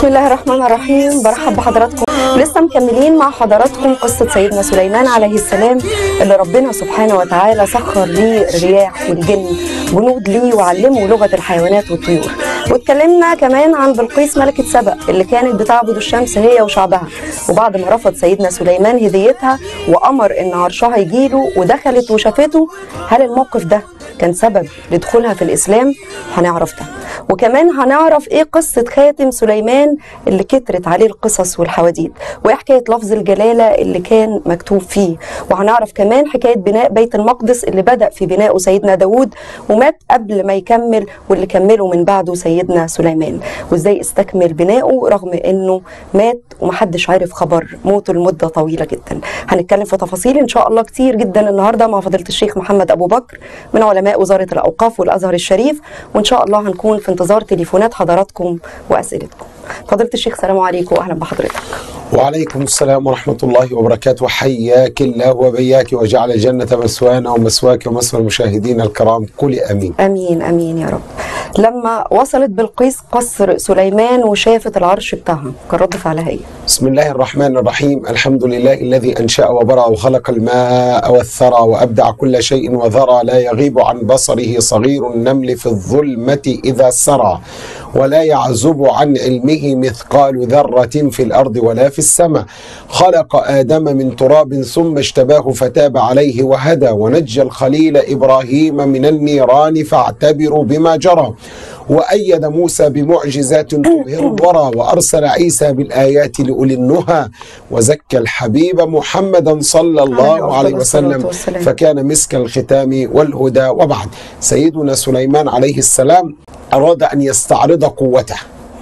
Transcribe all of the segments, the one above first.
بسم الله الرحمن الرحيم برحب بحضراتكم لسه مكملين مع حضراتكم قصة سيدنا سليمان عليه السلام اللي ربنا سبحانه وتعالى سخر ليه الرياح والجن جنود ليه وعلمه لغة الحيوانات والطيور واتكلمنا كمان عن بلقيس ملكة سبأ اللي كانت بتعبد الشمس هي وشعبها وبعد ما رفض سيدنا سليمان هديتها وأمر إن عرشها يجيله ودخلت وشافته هل الموقف ده كان سبب لدخولها في الإسلام؟ هنعرف ده وكمان هنعرف ايه قصة خاتم سليمان اللي كترت عليه القصص والحواديت وايه حكاية لفظ الجلالة اللي كان مكتوب فيه وهنعرف كمان حكاية بناء بيت المقدس اللي بدأ في بنائه سيدنا داود ومات قبل ما يكمل واللي كمله من بعده سيدنا سليمان وازاي استكمل بنائه رغم انه مات ومحدش عارف خبر موته لمدة طويلة جدا هنتكلم في تفاصيل ان شاء الله كتير جدا النهاردة مع فضيلة الشيخ محمد ابو بكر من علماء وزارة الاوقاف والازهر الشريف وان شاء الله هنكون في انتظار تليفونات حضراتكم واسئلتكم فضيله الشيخ سلام عليكم واهلا بحضرتك وعليكم السلام ورحمة الله وبركاته حياك الله وبياك وجعل الجنة مسوانا ومسواك ومسوى المشاهدين الكرام كل أمين امين امين يا رب لما وصلت بلقيس قصر سليمان وشافت العرش بتاعها كان رد فعلها ايه بسم الله الرحمن الرحيم الحمد لله الذي أنشأ وبرأ وخلق الماء والثرى وأبدع كل شيء وذرى لا يغيب عن بصره صغير النمل في الظلمة إذا سرى ولا يعزب عن علمه مثقال ذرة في الأرض ولا في السماء خلق آدم من تراب ثم اشتباه فتاب عليه وهدى ونجى الخليل إبراهيم من النيران فاعتبروا بما جرى وأيد موسى بمعجزات تبهر الورى وأرسل عيسى بالآيات لأولي النهى وزكى الحبيب محمدا صلى عليه الله أفضل عليه الصلاة وسلم والسلام. فكان مسك الختام والهدى وبعد سيدنا سليمان عليه السلام أراد أن يستعرض قوته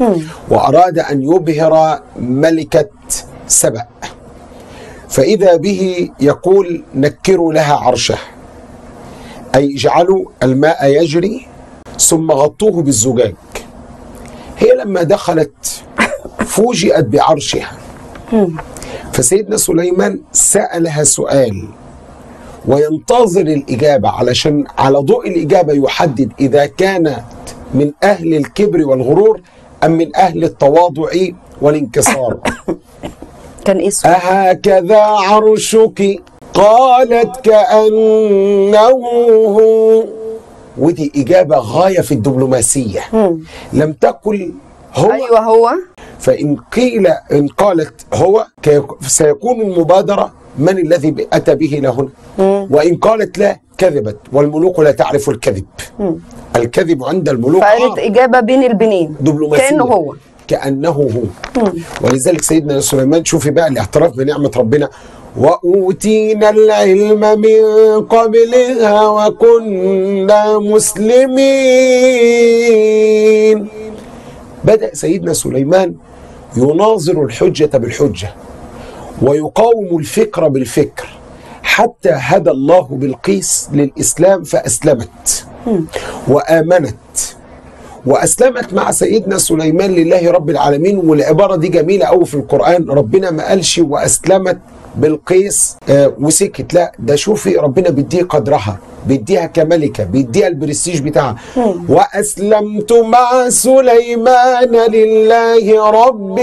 وأراد أن يبهر ملكة سبأ فإذا به يقول نكروا لها عرشه أي اجعلوا الماء يجري ثم غطوه بالزجاج هي لما دخلت فوجئت بعرشها فسيدنا سليمان سألها سؤال وينتظر الإجابة علشان على ضوء الإجابة يحدد إذا كانت من أهل الكبر والغرور أم من أهل التواضع والانكسار كان ايه السؤال أهكذا عرشك قالت كأنه هو ودي إجابة غاية في الدبلوماسية لم تقل هو ايوه هو فإن قيل إن قالت هو كيك- سيكون المبادرة من الذي أتى به لهنا وإن قالت لا كذبت والملوك لا تعرف الكذب الكذب عند الملوك فقالت عار. اجابه بين البنين دبلوماسية كانه هو كأنه هو ولذلك سيدنا سليمان شوفي بقى الاعتراف بنعمة ربنا وأوتينا العلم من قبلها وكنا مسلمين بدأ سيدنا سليمان يناظر الحجة بالحجة ويقاوم الفكر بالفكر حتى هدى الله بلقيس للإسلام فأسلمت وآمنت واسلمت مع سيدنا سليمان لله رب العالمين والعباره دي جميله قوي في القران ربنا ما قالش واسلمت بالقيس آه وسكت لا ده شوفي ربنا بيديه قدرها بيديها كملكه بيديها البرستيج بتاعها واسلمت مع سليمان لله رب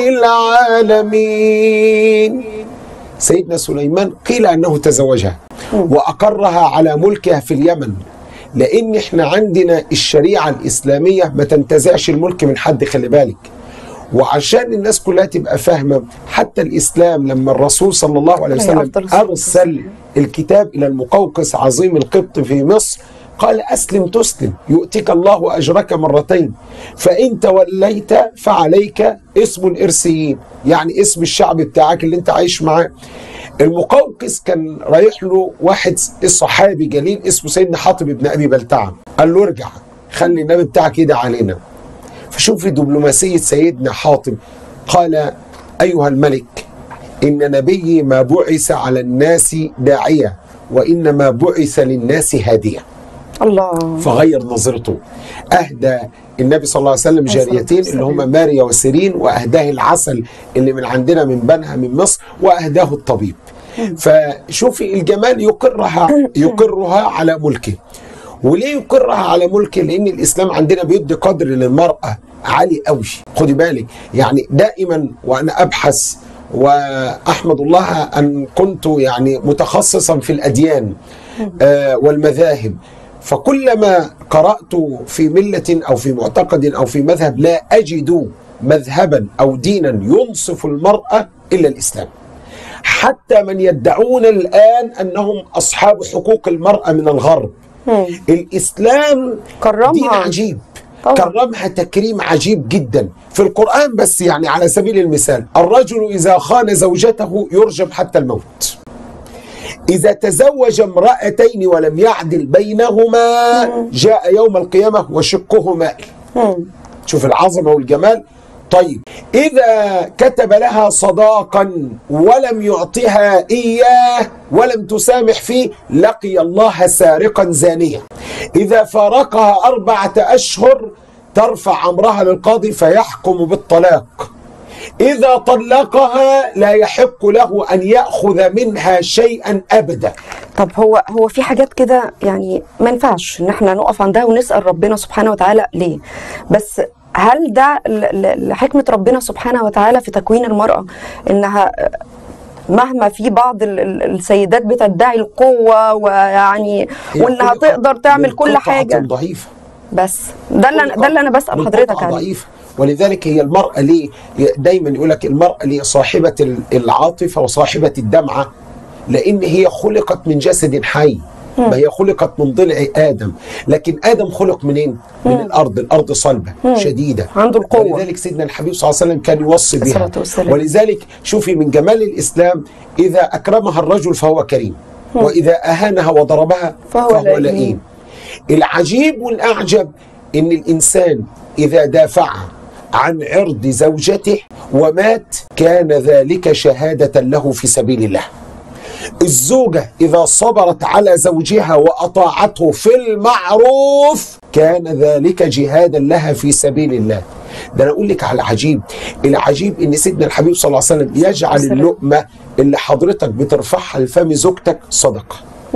العالمين سيدنا سليمان قيل انه تزوجها واقرها على ملكها في اليمن لان احنا عندنا الشريعه الاسلاميه ما تنتزعش الملك من حد خلي بالك وعشان الناس كلها تبقى فاهمه حتى الاسلام لما الرسول صلى الله عليه عليه وسلم أفضل الصلاة ارسل الكتاب الى المقوقس عظيم القبط في مصر قال اسلم تسلم يؤتك الله اجرك مرتين فان توليت فعليك اسم الارسيين يعني اسم الشعب بتاعك اللي انت عايش معاه المقوقس كان رايح له واحد صحابي جليل اسمه سيدنا حاطب بن ابي بلتعه قال له ارجع خلي النبي بتاعك يدعي علينا فشوف دبلوماسيه سيدنا حاطب قال ايها الملك ان نبيي ما بعث على الناس داعيه وانما بعث للناس هاديه الله فغير نظرته اهدى النبي صلى الله عليه وسلم عليه الصلاة جاريتين اللي والسلام. هما ماريا وسيرين واهداه العسل اللي من عندنا من بنها من مصر واهداه الطبيب فشوفي الجمال يقرها يقرها على ملكه وليه يقرها على ملكه لان الاسلام عندنا بيدي قدر للمراه عالي قوي خدي بالك يعني دائما وانا ابحث واحمد الله ان كنت يعني متخصصا في الاديان آه والمذاهب فكلما قرات في مله او في معتقد او في مذهب لا اجد مذهبا او دينا ينصف المراه الا الاسلام حتى من يدعون الان انهم اصحاب حقوق المراه من الغرب الاسلام كرمها. دين عجيب طبعا. كرمها تكريم عجيب جدا في القرآن بس يعني على سبيل المثال الرجل إذا خان زوجته يرجم حتى الموت إذا تزوج امرأتين ولم يعدل بينهما جاء يوم القيامة وشقه مائل شوف العظمة والجمال طيب إذا كتب لها صداقا ولم يعطها إياه ولم تسامح فيه لقي الله سارقا زانيا إذا فارقها أربعة أشهر ترفع أمرها للقاضي فيحكم بالطلاق إذا طلقها لا يحق له أن يأخذ منها شيئا أبدا طب هو هو في حاجات كده يعني ما ينفعش ان احنا نقف عندها ونسال ربنا سبحانه وتعالى ليه بس هل ده ل- ل- لحكمه ربنا سبحانه وتعالى في تكوين المراه انها مهما في بعض ال- ال- السيدات بتدعي القوه ويعني هي وانها خلقت تقدر تعمل من كل قطعة حاجه ضعيفة بس ده اللي أنا- ده اللي انا بسال من حضرتك قطعة عليه ضعيفة ولذلك هي المرأة ليه دايما يقول لك المرأة ليه صاحبة ال- العاطفة وصاحبة الدمعة لأن هي خلقت من جسد حي ما هي خلقت من ضلع آدم لكن آدم خلق منين؟ من الأرض الأرض صلبة شديدة عنده القوة. ولذلك سيدنا الحبيب صلى الله عليه وسلم كان يوصي بها الصلاة والسلام. ولذلك شوفي من جمال الإسلام إذا أكرمها الرجل فهو كريم وإذا أهانها وضربها فهو فهو, لئيم. لئيم العجيب والأعجب إن الإنسان إذا دافع عن عرض زوجته ومات كان ذلك شهادة له في سبيل الله الزوجة إذا صبرت على زوجها وأطاعته في المعروف كان ذلك جهادا لها في سبيل الله ده أنا أقول لك على العجيب العجيب إن سيدنا الحبيب صلى الله عليه وسلم يجعل والسلام. اللقمة اللي حضرتك بترفعها لفم زوجتك صدقة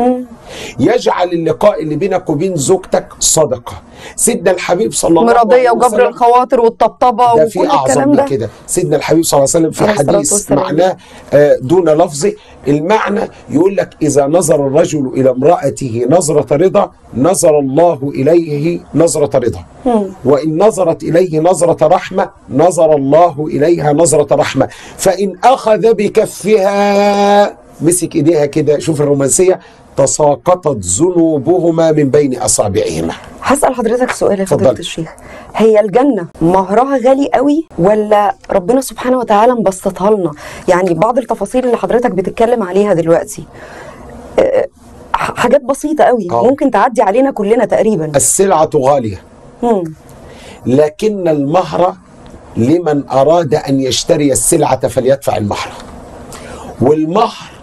يجعل اللقاء اللي بينك وبين زوجتك صدقة سيدنا الحبيب صلى الله مرضيه عليه وجبر وسلم الخواطر والطبطبه ده وكل في اعظم الكلام من ده كده سيدنا الحبيب صلى الله عليه وسلم في عليه الصلاة حديث والسلام. معناه آه، دون لفظه المعنى يقول لك اذا نظر الرجل الى امراته نظره رضا نظر الله اليه نظره رضا وان نظرت اليه نظره رحمه نظر الله اليها نظره رحمه فان اخذ بكفها مسك ايديها كده شوف الرومانسيه تساقطت ذنوبهما من بين اصابعهما هسأل حضرتك سؤال يا فضيلة اتفضلي. الشيخ هي الجنة مهرها غالي قوي ولا ربنا سبحانه وتعالى مبسطها لنا يعني بعض التفاصيل اللي حضرتك بتتكلم عليها دلوقتي أه، ح- حاجات بسيطة قوي آه. ممكن تعدي علينا كلنا تقريبا السلعه غاليه مم. لكن المهر لمن أراد أن يشتري السلعة فليدفع المهر والمهر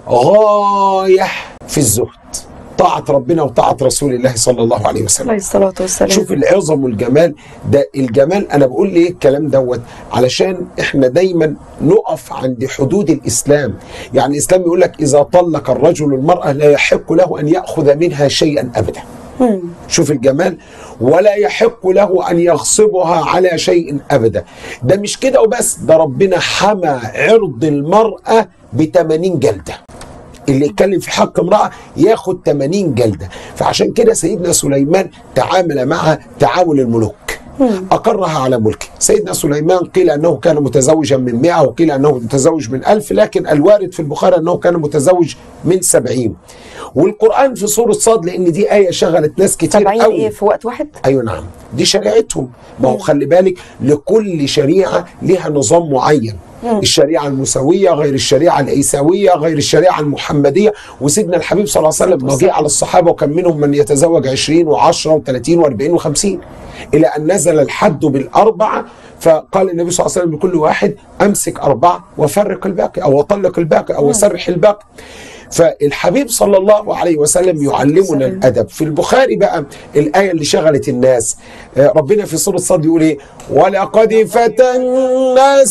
غاية في الزهد طاعة ربنا وطاعة رسول الله صلى الله عليه عليه وسلم الصلاة والسلام شوف العظم والجمال ده الجمال انا بقول ليه الكلام دوت علشان احنا دايما نقف عند حدود الاسلام يعني الاسلام يقول لك اذا طلق الرجل المراه لا يحق له ان ياخذ منها شيئا ابدا شوف الجمال ولا يحق له ان يغصبها على شيء ابدا ده مش كده وبس ده ربنا حمى عرض المراه ب 80 جلده اللي يتكلم في حق امرأة ياخد 80 جلدة فعشان كده سيدنا سليمان تعامل معها تعامل الملوك أقرها على ملكه سيدنا سليمان قيل أنه كان متزوجا من 100 وقيل أنه متزوج من ألف لكن الوارد في البخاري أنه كان متزوج من 70 والقرآن في سورة صاد لأن دي آية شغلت ناس كتير سبعين قوي ايه في وقت واحد ايوه نعم دي شريعتهم ما هو خلي بالك لكل شريعه لها نظام معين الشريعه المساويه غير الشريعه العيساويه غير الشريعه المحمديه وسيدنا الحبيب صلى الله عليه وسلم ما جه على الصحابه وكان منهم من يتزوج 20 و10 و30 و40 و50 الى ان نزل الحد بالاربعه فقال النبي صلى الله عليه وسلم لكل واحد امسك اربعه وفرق الباقي او اطلق الباقي او سرح الباقي فالحبيب صلى الله عليه وسلم يعلمنا الادب في البخاري بقى الايه اللي شغلت الناس آه، ربنا في سوره صاد يقول ايه ولقد فتنا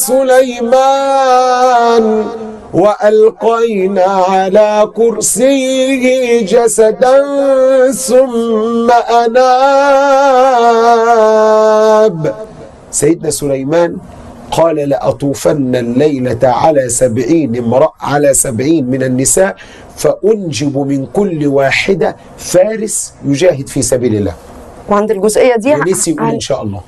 سليمان والقينا على كرسيه جسدا ثم اناب سيدنا سليمان قال لأطوفن الليلة على سبعين امرأة على سبعين من النساء فأنجب من كل واحدة فارس يجاهد في سبيل الله وعند الجزئيه دي ونسي يقول عن- إن شاء الله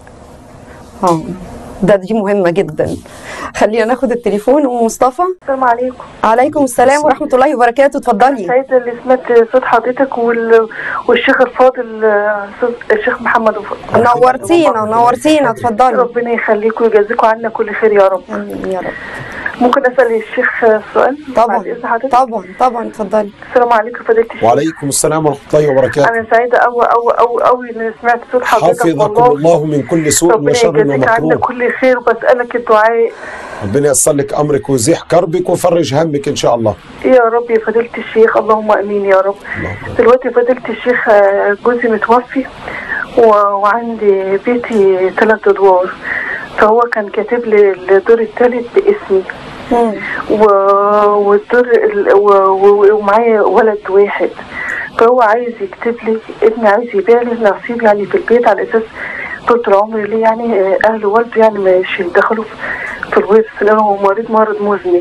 اه ده دي مهمه جدا خلينا ناخد التليفون ام مصطفى السلام عليكم عليكم السلام ورحمه الله وبركاته اتفضلي سعيدة اللي سمعت صوت حضرتك وال... والشيخ الفاضل آه، صوت- الشيخ محمد وف- نورتينا نورتينا اتفضلي ربنا يخليكم ويجازيكم عنا كل خير يا رب امين يا رب ممكن اسال الشيخ سؤال طبعا بعد اذن حضرتك طبعا طبعا اتفضلي السلام عليكم فضيله الشيخ وعليكم السلام ورحمة الله وبركاته انا سعيده قوي قوي قوي قوي ان سمعت صوت حضرتك حفظكم الله من كل سوء ربنا وشر يجازيك عنا ومكروه كل خير وبسالك الدعاء ربنا ييسر لك أمرك ويزيح كربك ويفرج همك إن شاء الله يا رب يا فضيله الشيخ اللهم امين يا رب اللهم دلوقتي فضيله الشيخ آه، جوزي متوفي و... وعندي بيتي ثلاث ادوار فهو كان كاتب لي الدور الثالث باسمي مم. و... والدور ال... و... و... ومعايا ولد واحد فهو عايز يكتب لي ابني عايز يبيع لي نصيب يعني في البيت على اساس طول العمر ليه يعني آه، اهل والده يعني مش يدخلوا في- في الورث لانه هو مريض مرض مزمن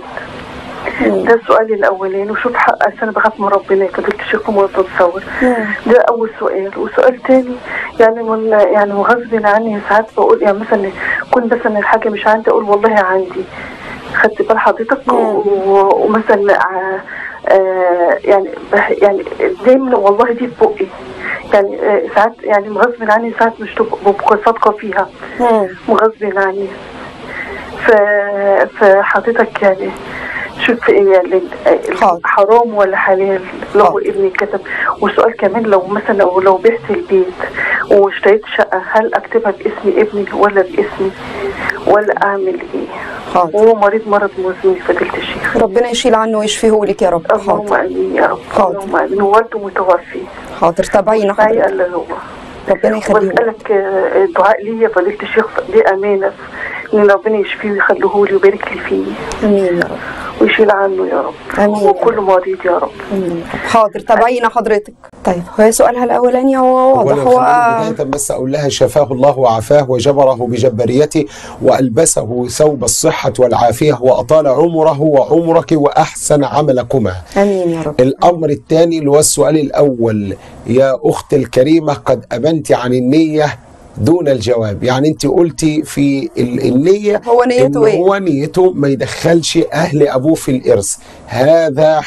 ده السؤال الاولاني وشوف حق أصل انا بخاف من ربنا كفلت شيخكم ولا تتصور ده اول سؤال وسؤال تاني يعني من يعني غصب عني ساعات بقول يعني مثلا كنت مثلا الحاجه مش عندي اقول والله عندي خدت بال حضرتك و- و- ومثلا آه، آه، يعني بح- يعني دايما والله دي في بقي يعني آه، ساعات يعني غصب عني ساعات مش تبقى ببقى صادقه فيها مم. وغصب عني ف... فحضرتك يعني شوف ايه يعني حاضر. حرام ولا حلال لو حاضر. ابني كتب وسؤال كمان لو مثلا لو, لو بعت البيت واشتريت شقه هل اكتبها باسم ابني ولا باسمي ولا اعمل ايه؟ حاضر وهو مريض مرض مزمن فضيله الشيخ ربنا يشيل عنه ويشفيه لك يا رب اللهم حاضر امين يا رب حاضر. اللهم امين ووالده متوفي حاضر تابعينا معي حضرتك الا هو ربنا يخليه لك. واسالك آه، الدعاء ليا فضيله الشيخ دي امانه ان ربنا يشفيه ويخليه لي ويبارك لي فيه امين يا رب ويشيل عنه يا رب آمين يا وكل مريض يا رب امين يا رب حاضر تابعينا حضرتك طيب هو سؤالها الاولاني هو واضح أولا هو خليني بداية بس أقول لها شفاه الله وعافاه وجبره بجبريته وألبسه ثوب الصحة والعافية وأطال عمره وعمرك وأحسن عملكما امين يا رب الأمر الثاني اللي هو السؤال الأول يا أخت الكريمة قد أبنت عن النية دون الجواب يعني أنت قلتي في ال- النية هو نيته إن إيه؟ هو نيته ما يدخلش أهل أبوه في الإرث هذا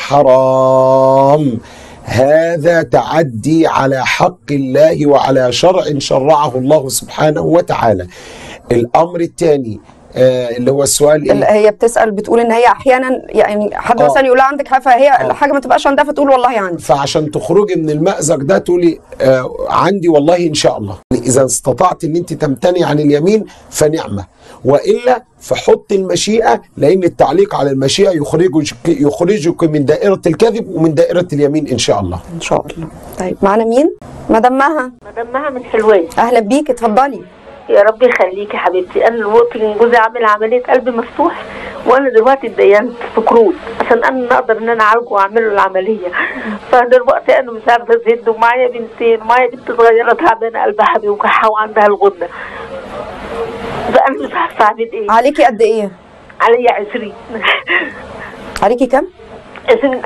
حرام هذا تعدي على حق الله وعلى شرع شرعه الله سبحانه وتعالى الأمر الثاني آه اللي هو السؤال ال- إيه؟ هي بتسال بتقول ان هي احيانا يعني حد آه. مثلا يقول لها عندك حاجه فهي آه. الحاجه ما تبقاش عندها فتقول والله عندي فعشان تخرجي من المأزق ده تقولي آه عندي والله ان شاء الله اذا استطعت ان انت تمتني عن اليمين فنعمه والا فحط المشيئه لان التعليق على المشيئه يخرجك يخرجك من دائره الكذب ومن دائره اليمين ان شاء الله ان شاء الله طيب معانا مين مدام مها مدامها من حلوان اهلا بيك اتفضلي يا رب يخليكي يا حبيبتي انا دلوقتي كان جوزي عامل عمليه قلب مفتوح وانا دلوقتي اتدينت في قروض عشان انا اقدر ان انا اعالجه واعمل له العمليه فدلوقتي انا مش عارفه ازيد ومعايا بنتين ومعايا بنت صغيره تعبانه قلبها بيوجعها وعندها الغده فانا مش عارفه اعمل ايه عليكي قد ايه عليا 20 عليكي كام 20000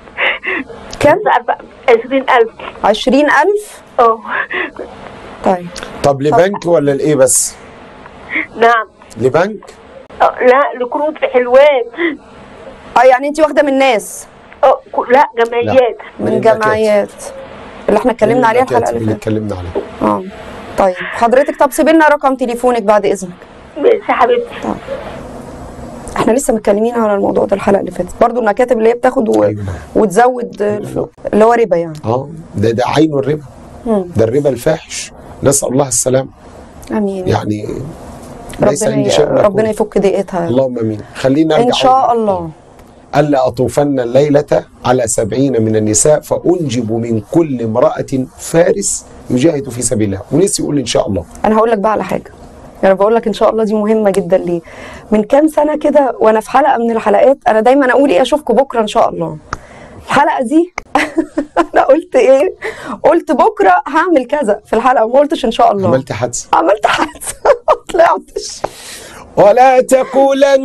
كام مش عارفه 20000 20000 اه طيب طب لبنك ولا لايه بس نعم لبنك آه، لا لقروض في حلوان اه يعني انت واخده من الناس اه ك- لا جمعيات من المكاتب. جمعيات اللي احنا اتكلمنا عليها الحلقه المكاتب اللي اللي فاتت اتكلمنا عليه اه طيب حضرتك طب سيبي لنا رقم تليفونك بعد اذنك ماشي يا حبيبتي احنا لسه متكلمين على الموضوع ده الحلقه اللي فاتت برضو المكاتب اللي هي بتاخد و... أيوة. وتزود الفلوس اللي هو ربا يعني اه ده ده عين الربا مم. ده الربا الفاحش نسال الله السلام امين يعني ليس ربنا عندي ي... شيء أن ربنا أقول. يفك ضيقتها اللهم امين خلينا نرجع ان شاء الله ألا أطوفن الليلة على سبعين من النساء فأنجب من كل امرأة فارس يجاهد في سبيل الله ونسي يقول إن شاء الله انا هقول لك بقى على حاجه يعني بقول لك ان شاء الله دي مهمه جدا ليه من كام سنه كده وانا في حلقه من الحلقات انا دايما اقول ايه اشوفكم بكره ان شاء الله الحلقه دي انا قلت ايه قلت بكره هعمل كذا في الحلقه وما قلتش ان شاء الله عملت حادثة عملت حادثه طلعتش ولا تقولن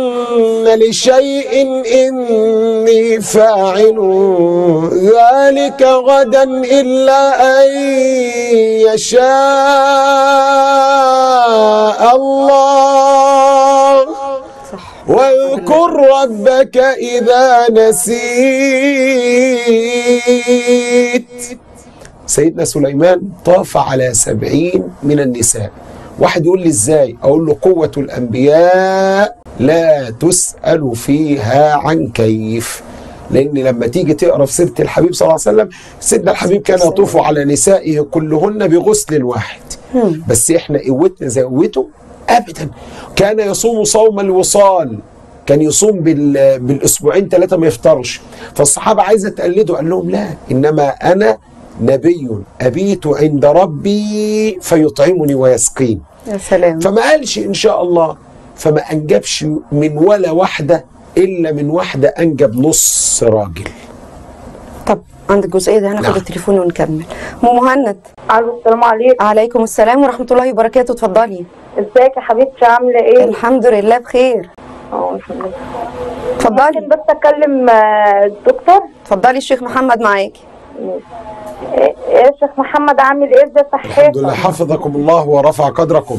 لشيء إني فاعل ذلك غدا إلا أن يشاء الله صح واذكر ربك إذا نسيت سيدنا سليمان طاف على سبعين من النساء واحد يقول لي ازاي اقول له قوة الانبياء لا تسأل فيها عن كيف لان لما تيجي تقرا في سيره الحبيب صلى الله عليه وسلم سيدنا الحبيب كان يطوف على نسائه كلهن بغسل واحد بس احنا قوتنا زي قوته ابدا كان يصوم صوم الوصال كان يصوم بال... بالاسبوعين ثلاثه ما يفطرش فالصحابه عايزه تقلده قال لهم لا انما انا نبي ابيت عند ربي فيطعمني ويسقين يا سلام فما قالش ان شاء الله فما انجبش من ولا واحده الا من واحده انجب نص راجل طب عند الجزئيه دي هناخد نعم. التليفون ونكمل ام مهند الو السلام عليكم عليكم السلام ورحمه الله وبركاته اتفضلي ازيك يا حبيبتي عامله ايه؟ الحمد لله بخير اه الحمد لله. اتفضلي ممكن بس اكلم آه، الدكتور اتفضلي الشيخ محمد معاكي ايه إيه يا شيخ محمد عامل ايه ازاي الحمد لله صحتك؟ حفظكم الله ورفع قدركم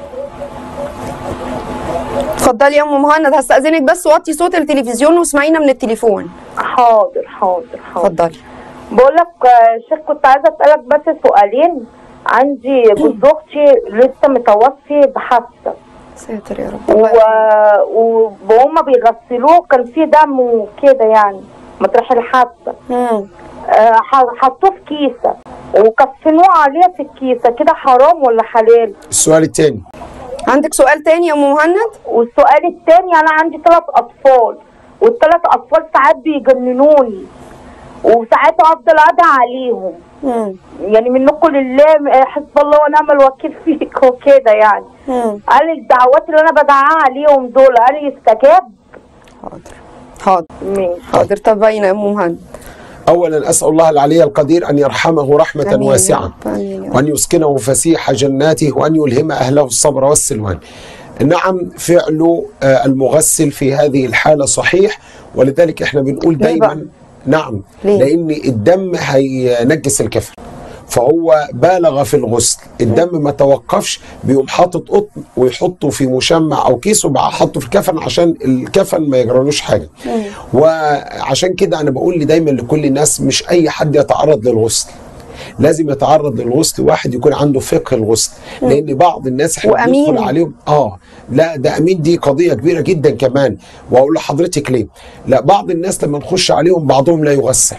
اتفضلي يا ام مهند هستاذنك بس وطي صوت التلفزيون واسمعينا من التليفون حاضر حاضر حاضر اتفضلي بقول لك آه، شيخ كنت عايزه اسالك بس سؤالين عندي جوز اختي لسه متوفي بحادثه ساتر يا رب و... الله يرحمه. وهما بيغسلوه كان في دم وكده يعني مطرح الحادثه مم. آه، ح- حطوه في كيسه وكفنوه عليه في الكيسه كده حرام ولا حلال السؤال الثاني عندك سؤال تاني يا ام مهند والسؤال الثاني انا عندي ثلاث اطفال والثلاث اطفال ساعات بيجننوني وساعات افضل ادعي عليهم مم. يعني منكم لله آه، حسب الله ونعم الوكيل فيك وكده يعني مم. قال الدعوات اللي انا بدعاها عليهم دول قال يستجاب حاضر حاضر مين حاضر تبين يا ام مهند اولا اسال الله العلي القدير ان يرحمه رحمه آمين يا واسعه رب، آمين يا رب. وان يسكنه فسيح جناته وان يلهم اهله الصبر والسلوان. نعم فعل آه، المغسل في هذه الحاله صحيح ولذلك احنا بنقول ليه بقى؟ دايما نعم ليه؟ لان الدم هينجس الكفن فهو بالغ في الغسل الدم ما توقفش بيقوم حاطط قطن ويحطه في مشمع او كيس وبقى حاطه في الكفن عشان الكفن ما يجرالوش حاجه وعشان كده انا بقول لي دايما لكل الناس مش اي حد يتعرض للغسل لازم يتعرض للغسل واحد يكون عنده فقه الغسل لان بعض الناس احنا وأمين. بندخل عليهم اه لا ده امين دي قضيه كبيره جدا كمان واقول لحضرتك ليه لا بعض الناس لما نخش عليهم بعضهم لا يغسل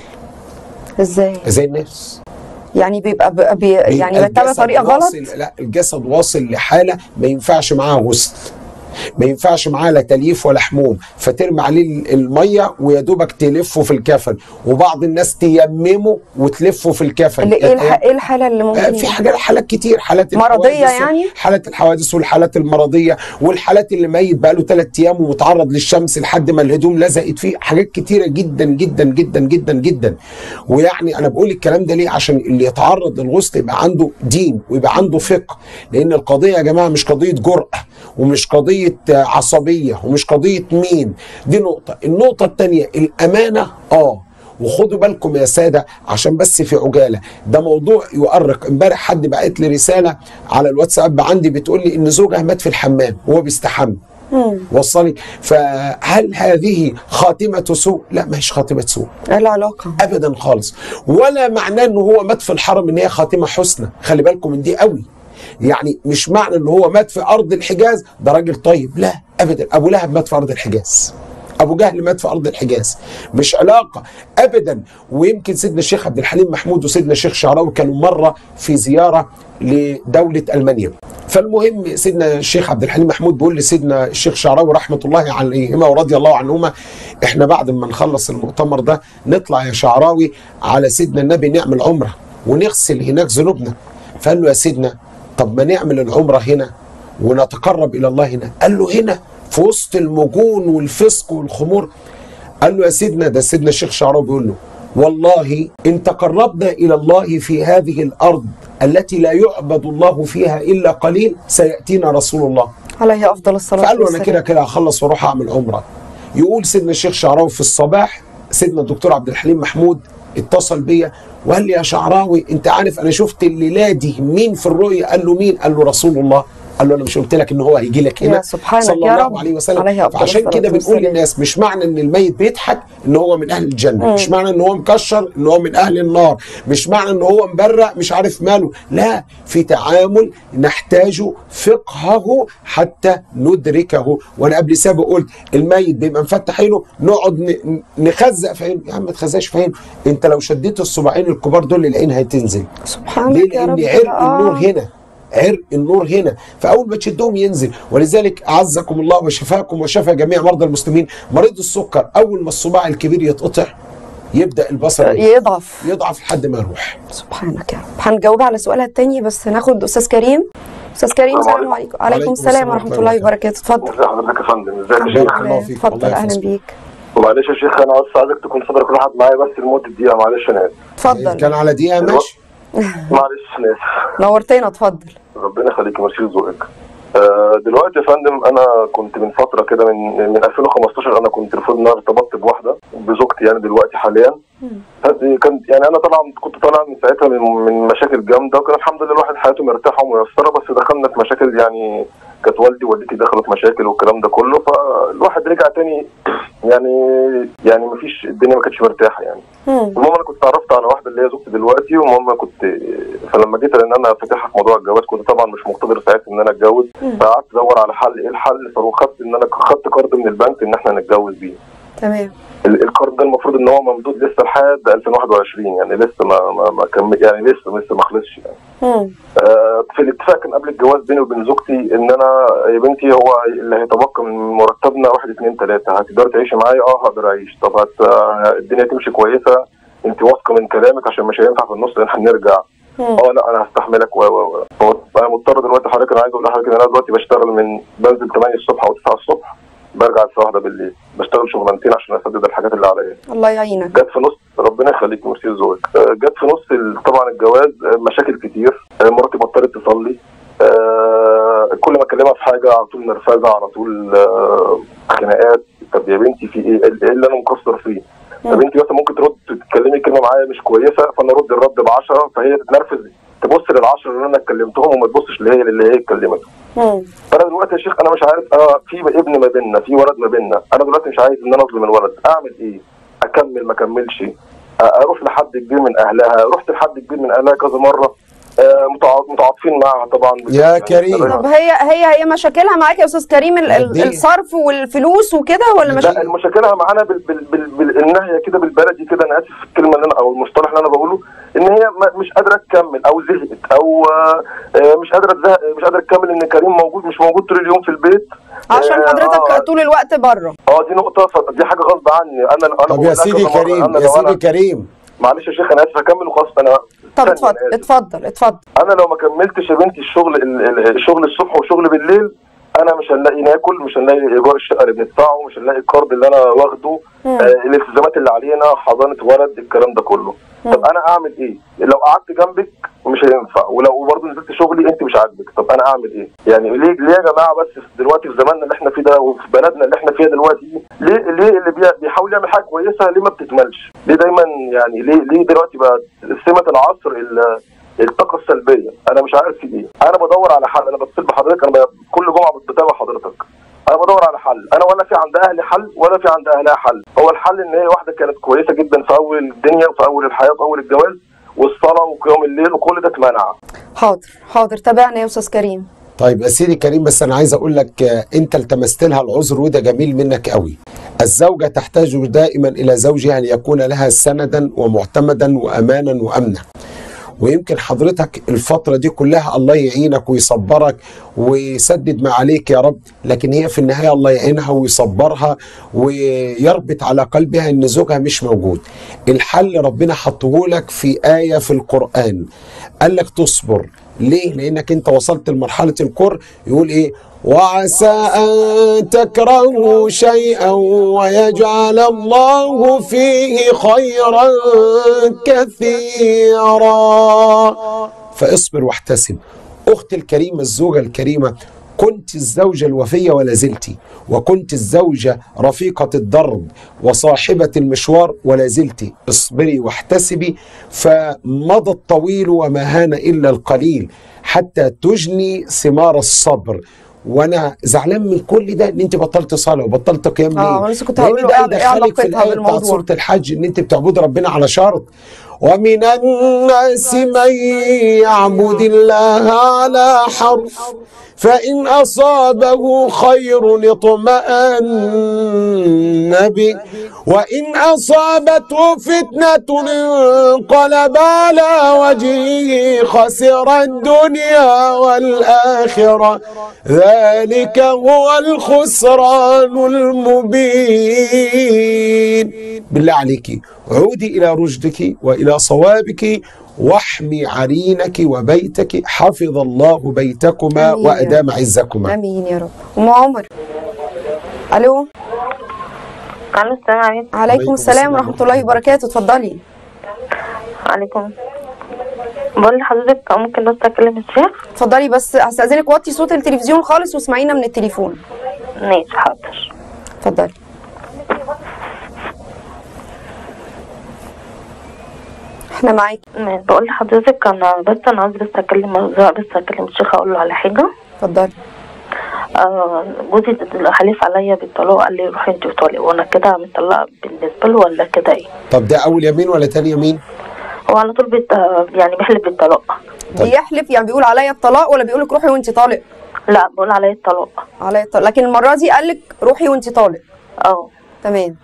ازاي زي الناس يعني بيبقى ب... بي... يعني بيبقى بتابع الجسد طريقه غلط واصل لا الجسد واصل لحاله ما ينفعش معاها غسل ما ينفعش معاه لا تلييف ولا حموم فترمي عليه الميه ويا دوبك تلفه في الكفن وبعض الناس تيممه وتلفه في الكفن اللي ايه الح... ايه الحاله اللي آه، ممكن في حاجات حالات كتير حالات مرضية الحوادث يعني؟ حالات الحوادث والحالات المرضيه والحالات اللي ميت بقاله ثلاث ايام ومتعرض للشمس لحد ما الهدوم لزقت فيه حاجات كتيره جدا جدا جدا جدا جدا ويعني انا بقول الكلام ده ليه عشان اللي يتعرض للغسل يبقى عنده دين ويبقى عنده فقه لان القضيه يا جماعه مش قضيه جرأه ومش قضيه آه، عصبيه ومش قضيه مين دي نقطه النقطه الثانيه الامانه اه وخدوا بالكم يا ساده عشان بس في عجاله ده موضوع يؤرق امبارح حد بعت لي رساله على الواتساب عندي بتقول لي ان زوجها مات في الحمام وهو بيستحمى وصلي فهل هذه خاتمه سوء؟ لا ما هيش خاتمه سوء ايه العلاقه ابدا خالص ولا معناه ان هو مات في الحرم ان هي خاتمه حسنى خلي بالكم من دي قوي يعني مش معنى ان هو مات في ارض الحجاز ده راجل طيب لا ابدا ابو لهب مات في ارض الحجاز ابو جهل مات في ارض الحجاز مش علاقه ابدا ويمكن سيدنا الشيخ عبد الحليم محمود وسيدنا الشيخ شعراوي كانوا مره في زياره لدوله المانيا فالمهم سيدنا الشيخ عبد الحليم محمود بيقول لسيدنا الشيخ شعراوي رحمه الله عليهما ورضي الله عنهما احنا بعد ما نخلص المؤتمر ده نطلع يا شعراوي على سيدنا النبي نعمل عمره ونغسل هناك ذنوبنا فقال له يا سيدنا طب ما نعمل العمره هنا ونتقرب الى الله هنا قال له هنا في وسط المجون والفسق والخمور قال له يا سيدنا ده سيدنا الشيخ شعراوي بيقول له والله إن تقربنا إلى الله في هذه الأرض التي لا يعبد الله فيها إلا قليل سيأتينا رسول الله عليه افضل الصلاه فقال له أنا والسلام كده كده هخلص وأروح أعمل عمرة يقول سيدنا الشيخ شعراوي في الصباح سيدنا الدكتور عبد الحليم محمود اتصل بيا وقال لي يا شعراوي انت عارف انا شفت الليله دي مين في الرؤيا قال له مين قال له رسول الله قال له انا مش قلت لك ان هو هيجي لك هنا يا سبحانك صلى يا الله رب. عليه وسلم عليه أفضل فعشان الصلاة كده بنقول والسلام. للناس مش معنى ان الميت بيضحك ان هو من اهل الجنه مش معنى ان هو مكشر ان هو من اهل النار مش معنى ان هو مبرق مش عارف ماله لا في تعامل نحتاج فقهه حتى ندركه وانا قبل سابق قلت الميت بيبقى مفتح عينه نقعد ن- نخزق في عينه يا عم ما تخزقش في عينه انت لو شديت الصباعين الكبار دول العين هتنزل سبحانك ليه؟ يا لان رب عرق آه. النور هنا عرق النور هنا فاول ما تشدهم ينزل ولذلك اعزكم الله وشفاكم وشفى جميع مرضى المسلمين مريض السكر اول ما الصباع الكبير يتقطع يبدا البصر يضعف يضعف لحد ما يروح سبحانك يا رب هنجاوب على سؤالها التاني بس ناخد استاذ كريم استاذ كريم السلام السلام عليكم. عليكم عليكم السلام ورحمه الله وبركاته اتفضل ازي حضرتك يا فندم ازيك يا بارك شيخ الله فيك. اتفضل الله اهلا يحفظك. بيك معلش يا شيخ انا بس عايزك تكون صدرك كل واحد معايا بس لمده دقيقه معلش انا اسف كان اتفضل على دقيقه ماشي معلش انا اسف نورتنا اتفضل ربنا يخليك ميرسي ذوقك آه، دلوقتي يا فندم انا كنت من فتره كده من من 2015 انا كنت المفروض ان انا ارتبطت بواحده بزوجتي يعني دلوقتي حاليا هذه كانت يعني انا طبعا كنت طالع من ساعتها من, من مشاكل جامده وكان الحمد لله الواحد حياته مرتاحه وميسره بس دخلنا في مشاكل يعني كانت والدي ووالدتي دخلوا في مشاكل والكلام ده كله فالواحد رجع تاني يعني يعني مفيش الدنيا ما كانتش مرتاحه يعني مم. المهم انا كنت اتعرفت على واحده اللي هي زوجتي دلوقتي والمهم كنت فلما جيت لان انا فاتحها في موضوع الجواز كنت طبعا مش مقتدر ساعتها ان انا اتجوز فقعدت ادور على حل ايه الحل فخدت ان انا خدت قرض من البنك ان احنا نتجوز بيه تمام ال- القرض ده المفروض ان هو ممدود لسه لحد 2021 يعني لسه ما ما, ما كمل يعني لسه لسه ما خلصش يعني مم. آه، في الاتفاق كان قبل الجواز بيني وبين زوجتي ان انا يا بنتي هو اللي هيتبقى من مرتبنا واحد اتنين تلاته هتقدري تعيشي معايا اه هقدر اعيش طب هت آه، الدنيا تمشي كويسه انت واثقه من كلامك عشان مش هينفع في النص ان احنا نرجع مم. اه لا انا هستحملك و و و انا مضطر دلوقتي حضرتك انا عايز اقول لحضرتك ان انا دلوقتي بشتغل من بنزل 8 الصبح او 9 الصبح برجع الساعه 1 بالليل بشتغل شغلانتين عشان اسدد الحاجات اللي عليا الله يعينك جت في نص ربنا يخليك ميرسي ذوقك آه، جت في نص ال- طبعا الجواز آه، مشاكل كتير آه، مراتي بطلت تصلي آه، كل ما اكلمها في حاجه على طول نرفزه على طول آه، خناقات طب يا بنتي في ايه ايه اللي انا مقصر فيه طب انت مثلا ممكن ترد تتكلمي كلمه معايا مش كويسه فانا ارد الرد ب 10 فهي تتنرفز تبص للعشرة اللي انا اتكلمتهم وما تبصش اللي هي اللي هي اتكلمته مم. فانا دلوقتي يا شيخ انا مش عارف انا في ابن ما بيننا في ولد ما بيننا انا دلوقتي مش عايز ان انا اظلم الولد اعمل ايه اكمل ما اكملش أ- اروح لحد كبير من اهلها رحت لحد كبير من اهلها كذا مره آه، متع- متعاطفين معها طبعا يا كريم. طب هي هي هي مشاكلها معاك يا استاذ كريم ال- ال- قد إيه؟ الصرف والفلوس وكده ولا مش لا مشاكلها معانا بال بال بال بال النهيه كده بالبلدي كده انا اسف في الكلمه اللي انا او المصطلح اللي انا بقوله ان هي ما- مش قادره تكمل او زهقت او آه، آه، مش قادره تزهق مش قادره تكمل ان كريم موجود مش موجود طول اليوم في البيت عشان آه، حضرتك آه، طول الوقت بره اه دي نقطة ف- دي حاجة غصب عني انا انا طب بقول يا لها سيدي كذا مرة، كريم أنا يا لو سيدي أنا كريم معلش يا شيخ انا اسف هكمل وخلاص انا طب استني، اتفضل أنا آسف. اتفضل اتفضل انا لو ما كملتش يا بنتي الشغل ال- ال- الشغل الصبح وشغل بالليل انا مش هنلاقي ناكل مش هنلاقي ايجار الشقه اللي بندفعه مش هنلاقي القرض اللي انا واخده مم. آه الالتزامات اللي علينا حضانه ولد الكلام ده كله طب انا اعمل ايه؟ لو قعدت جنبك مش هينفع ولو برضه نزلت شغلي انت مش عاجبك طب انا اعمل ايه؟ يعني ليه ليه يا جماعه بس دلوقتي في زماننا اللي احنا فيه ده وفي بلدنا اللي احنا فيها دلوقتي دي ليه ليه اللي بي- بيحاول يعمل حاجه كويسه ليه ما بتكملش؟ ليه دايما يعني ليه ليه دلوقتي بقى سمه العصر ال- الطاقه السلبيه انا مش عارف في ايه انا بدور على حل انا بتصل بحضرتك انا ب- كل جمعه بتابع حضرتك انا بدور على حل انا ولا في عند اهلي حل ولا في عند اهلها حل هو الحل ان هي واحده كانت كويسه جدا في اول الدنيا وفي اول الحياه وفي اول الجواز والصلاه وقيام الليل وكل ده اتمنع حاضر حاضر تابعنا يا استاذ كريم طيب يا سيدي كريم بس انا عايز اقول لك آه، انت التمست لها العذر وده جميل منك قوي الزوجه تحتاج دائما الى زوجها ان يكون لها سندا ومعتمدا وامانا وامنا ويمكن حضرتك الفترة دي كلها الله يعينك ويصبرك ويسدد ما عليك يا رب لكن هي في النهاية الله يعينها ويصبرها ويربط على قلبها ان زوجها مش موجود الحل ربنا حطه لك في آية في القرآن قال لك تصبر ليه لانك انت وصلت لمرحله الكره يقول ايه وعسى ان تكرهوا شيئا ويجعل الله فيه خيرا كثيرا فاصبر واحتسب اختي الكريمه الزوجه الكريمه كنت الزوجة الوفية ولا زلت وكنت الزوجة رفيقة الدرب وصاحبة المشوار ولا زلت اصبري واحتسبي فمضى الطويل وما هان إلا القليل حتى تجني ثمار الصبر وانا زعلان من كل ده ان انت بطلت صلاه وبطلت قيام آه، ليل أنا لسه كنت لأن هقول له ده إيه- إيه يدخلك في علاقتها الايه بتاعت بالموضوع؟ سوره الحج ان انت بتعبد ربنا على شرط ومن الناس من يعبد الله على حرف فإن أصابه خير اطمأن به وإن أصابته فتنة انقلب على وجهه خسر الدنيا والآخرة ذلك هو الخسران المبين بالله عليك عودي إلى رشدك وإلى صوابك واحمي عرينك وبيتك حفظ الله بيتكما آمين. وأدام عزكما امين يا رب ام عمر الو الو السلام عليكم عليكم السلام ورحمه الله وبركاته اتفضلي عليكم بقول لحضرتك ممكن بس اكلم الشيخ اتفضلي بس هستاذنك وطي صوت التلفزيون خالص واسمعينا من التليفون ماشي حاضر اتفضلي احنا معاكي ماشي. بقول لحضرتك انا بس انا عاوز بس اكلم بس اكلم الشيخ اقول له على حاجه اتفضلي آه جوزي حلف عليا بالطلاق قال لي روحي انت وطالق وانا كده مطلقه بالنسبه له ولا كده ايه طب ده أول يمين ولا تاني يمين؟ هو على طول بيت يعني بيحلف بالطلاق طيب. بيحلف يعني بيقول عليا الطلاق ولا بيقول لك روحي وانت طالق لا بقول عليا الطلاق عليا الطلاق لكن المره دي قال لك روحي وانت طالق اه تمام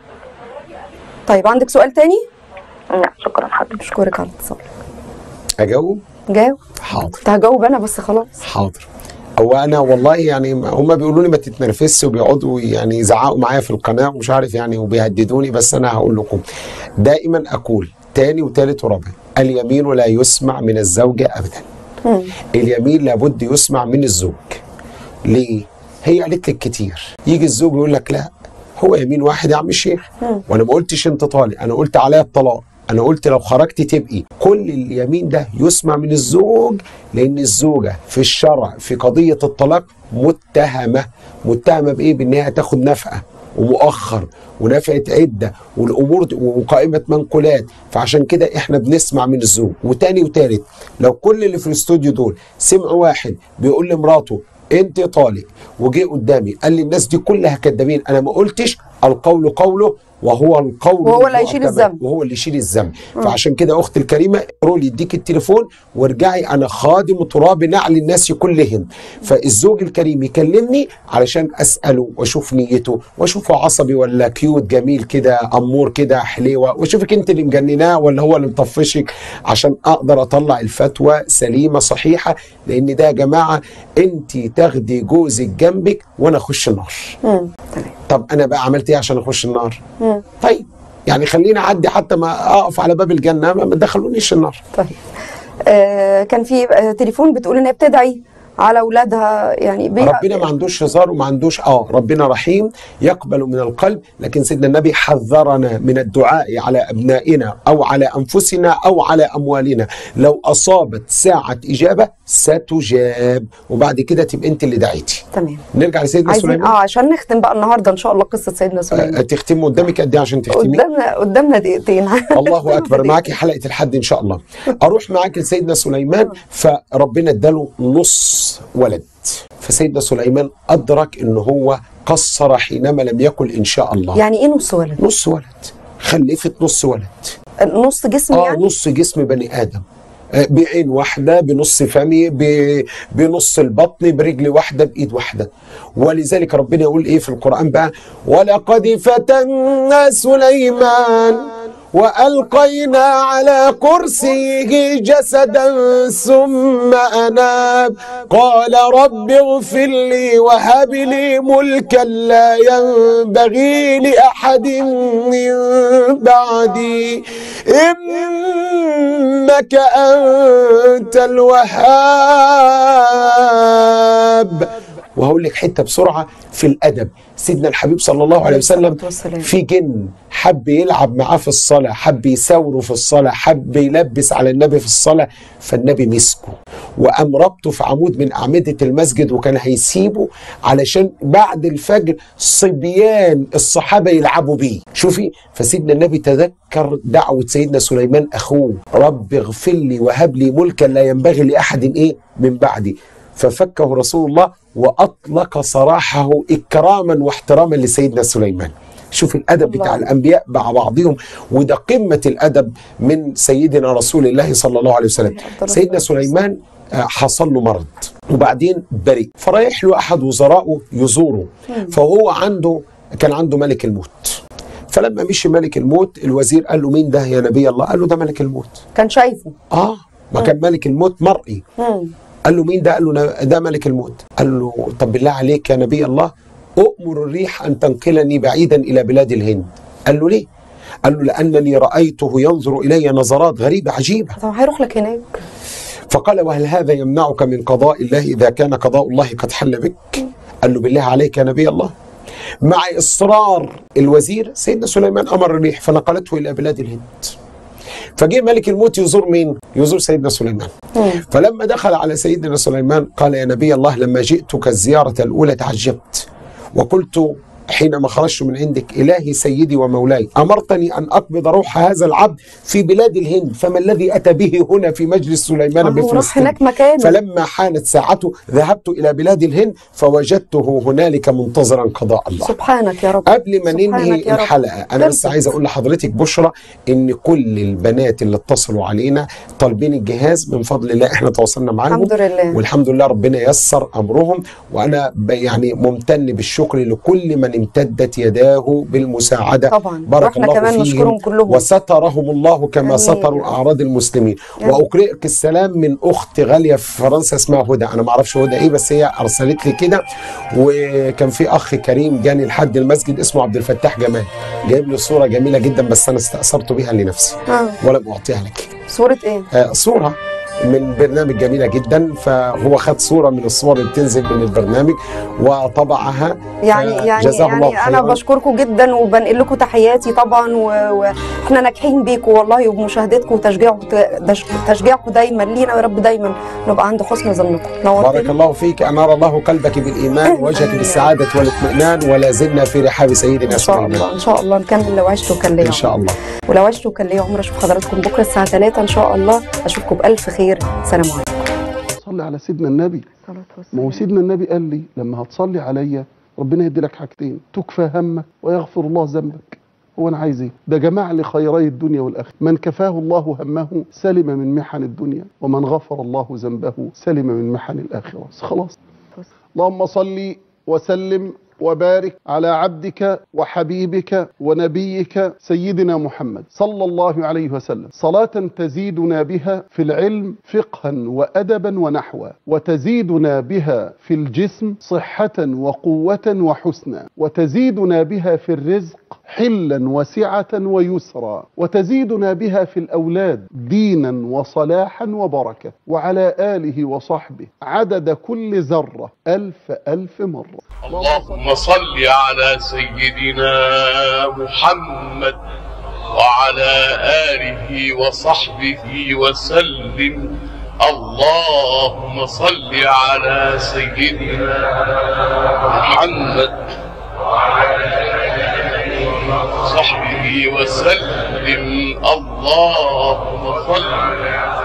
طيب عندك سؤال تاني لا شكرا حضرتك اشكرك على الاتصال أجاوب؟ جاوب حاضر كنت هجاوب انا بس خلاص حاضر هو انا والله يعني هم بيقولوا لي ما تتنرفزش وبيقعدوا يعني يزعقوا معايا في القناه ومش عارف يعني وبيهددوني بس انا هقول لكم دائما اقول تاني وتالت ورابع اليمين لا يسمع من الزوجه ابدا مم. اليمين لابد يسمع من الزوج ليه هي قالت لك كتير يجي الزوج يقول لك لا هو يمين واحد يا عم الشيخ وانا ما قلتش انت طالق انا قلت عليا الطلاق انا قلت لو خرجت تبقي كل اليمين ده يسمع من الزوج لان الزوجه في الشرع في قضيه الطلاق متهمه متهمه بايه بانها تاخد نفقه ومؤخر ونفقه عده والامور دي وقائمه منقولات فعشان كده احنا بنسمع من الزوج وتاني وتالت لو كل اللي في الاستوديو دول سمعوا واحد بيقول لمراته انت طالق وجه قدامي قال لي الناس دي كلها كدابين انا ما قلتش القول قوله وهو القول وهو اللي هيشيل المعتمد، الذنب. وهو اللي يشيل الذنب فعشان كده اختي الكريمه رولي يديك التليفون وارجعي انا خادم تراب نعل الناس كلهم فالزوج الكريم يكلمني علشان اساله واشوف نيته واشوفه عصبي ولا كيوت جميل كده امور كده حليوه واشوفك انت اللي مجنناه ولا هو اللي مطفشك عشان اقدر اطلع الفتوى سليمه صحيحه لان ده يا جماعه انت تاخدي جوزك جنبك وانا اخش النار مم. تمام طب انا بقى عملت ايه عشان اخش النار مم. طيب يعني خليني اعدي حتى ما اقف على باب الجنه ما ما تدخلونيش النار طيب آه كان في آه تليفون بتقول ان هي بتدعي على اولادها يعني بي... ربنا ما عندوش هزار وما عندوش اه ربنا رحيم يقبل من القلب لكن سيدنا النبي حذرنا من الدعاء على ابنائنا او على انفسنا او على اموالنا لو اصابت ساعه اجابه ستجاب وبعد كده تبقى انت اللي دعيتي تمام نرجع لسيدنا عايزين سليمان اه عشان نختم بقى النهارده ان شاء الله قصه سيدنا آه سليمان تختمي قدامك قد ايه عشان تختمي قدامنا قدامنا دقيقتين الله اكبر معاكي حلقه الحد ان شاء الله اروح معاك لسيدنا سليمان فربنا اداله نص ولد فسيدنا سليمان ادرك ان هو قصر حينما لم يقل ان شاء الله يعني ايه نص ولد نص ولد خلفت نص ولد نص جسم اه يعني نص جسم بني ادم آه، بعين واحدة بنص فمي ب- بنص البطن برجل واحدة بإيد واحدة ولذلك ربنا يقول إيه في القرآن بقى ولقد فتنا سليمان وألقينا على كرسيه جسدا ثم أناب قال رب اغفر لي وهب لي ملكا لا ينبغي لأحد من بعدي إنك أنت الوهاب وهقول لك حته بسرعه في الادب سيدنا الحبيب صلى الله عليه وسلم الصلاة والسلام. في جن حب يلعب معاه في الصلاه حب يساوره في الصلاه حب يلبس على النبي في الصلاه فالنبي مسكه وقام ربطه في عمود من اعمده المسجد وكان هيسيبه علشان بعد الفجر صبيان الصحابه يلعبوا بيه شوفي فسيدنا النبي تذكر دعوه سيدنا سليمان اخوه رب اغفر لي وهب لي ملكا لا ينبغي لاحد ايه من بعدي ففكه رسول الله واطلق سراحه اكراما واحتراما لسيدنا سليمان شوف الادب الله. بتاع الانبياء مع بعضهم وده قمه الادب من سيدنا رسول الله صلى الله عليه وسلم أفضل سيدنا الصلاة سليمان آه، حصل له مرض وبعدين بريء فرايح له احد وزرائه يزوره فهو عنده كان عنده ملك الموت فلما مشي ملك الموت الوزير قال له مين ده يا نبي الله قال له ده ملك الموت كان شايفه اه ما كان ملك الموت مرئي مم. قال له مين ده قال له نا- ده ملك الموت قال له طب بالله عليك يا نبي الله أؤمر الريح أن تنقلني بعيدا إلى بلاد الهند قال له ليه قال له لأنني رأيته ينظر إلي نظرات غريبة عجيبة طب هيروح لك هناك فقال وهل هذا يمنعك من قضاء الله إذا كان قضاء الله قد حل بك قال له بالله عليك يا نبي الله مع إصرار الوزير سيدنا سليمان أمر الريح فنقلته إلى بلاد الهند فجه ملك الموت يزور مين؟ يزور سيدنا سليمان فلما دخل على سيدنا سليمان قال يا نبي الله لما جئتك الزيارة الأولى تعجبت وقلت حينما خرجت من عندك إلهي سيدي ومولاي أمرتني أن أقبض روح هذا العبد في بلاد الهند فما الذي أتى به هنا في مجلس سليمان آه، وراح بفلسطين هناك مكانه. فلما حانت ساعته ذهبت إلى بلاد الهند فوجدته هنالك منتظرا قضاء الله سبحانك يا رب قبل ما سبحانك ننهي يا رب. الحلقه انا بس خلصت. عايز اقول لحضرتك بشرى ان كل البنات اللي اتصلوا علينا طالبين الجهاز من فضل الله احنا تواصلنا معاهم الحمد لله. والحمد لله ربنا يسر امرهم وانا ب- يعني ممتن بالشكر لكل من امتدت يداه بالمساعده طبعا. بارك وإحنا الله كمان فيهم نشكرهم كلهم. وسترهم الله كما آمين. ستروا اعراض المسلمين آمين. واقرئك السلام من اخت غاليه في فرنسا اسمها هدى انا ما اعرفش هدى ايه بس هي ارسلت لي كده وكان في اخ كريم جاني لحد المسجد اسمه عبد الفتاح جمال جايب لي صوره جميله جدا بس انا استاثرت بها لنفسي آه. ولم اعطيها لك صورة ايه؟ آه صوره من برنامج جميله جدا فهو خد صوره من الصور اللي بتنزل من البرنامج وطبعها يعني آه، يعني جزاه الله يعني انا خيراً. بشكركم جدا وبنقل لكم تحياتي طبعا و- واحنا ناجحين بيكم والله وبمشاهدتكم وتشجيعكم تشجيعكم دايما لينا ويا رب دايما نبقى عند حسن ظنكم بارك نورتني الله فيك انار الله قلبك بالايمان ووجهك آمين. بالسعاده والاطمئنان ولا زلنا في رحاب سيدنا ان شاء سليمان الله ان شاء الله نكمل لو عشت وكان ليا ان شاء الله ولو عشت وكان ليا عمر اشوف حضراتكم بكره الساعه 3 ان شاء الله اشوفكم بالف خير سلام عليكم صلي على سيدنا النبي ما هو سيدنا النبي قال لي لما هتصلي عليا ربنا يدي لك حاجتين تكفى همك ويغفر الله ذنبك هو انا عايز ايه ده جمع لي خيري الدنيا والاخره من كفاه الله همه سلم من محن الدنيا ومن غفر الله ذنبه سلم من محن الاخره خلاص اللهم صل وسلم وبارك على عبدك وحبيبك ونبيك سيدنا محمد صلى الله عليه وسلم صلاة تزيدنا بها في العلم فقها وأدبا ونحوا وتزيدنا بها في الجسم صحة وقوة وحسنا وتزيدنا بها في الرزق حلا وسعة ويسرا وتزيدنا بها في الأولاد دينا وصلاحا وبركة وعلى آله وصحبه عدد كل ذرة ألف ألف مرة اللهم صل على سيدنا محمد وعلى آله وصحبه وسلم اللهم صل على سيدنا محمد وصحبه وسلم اللهم صل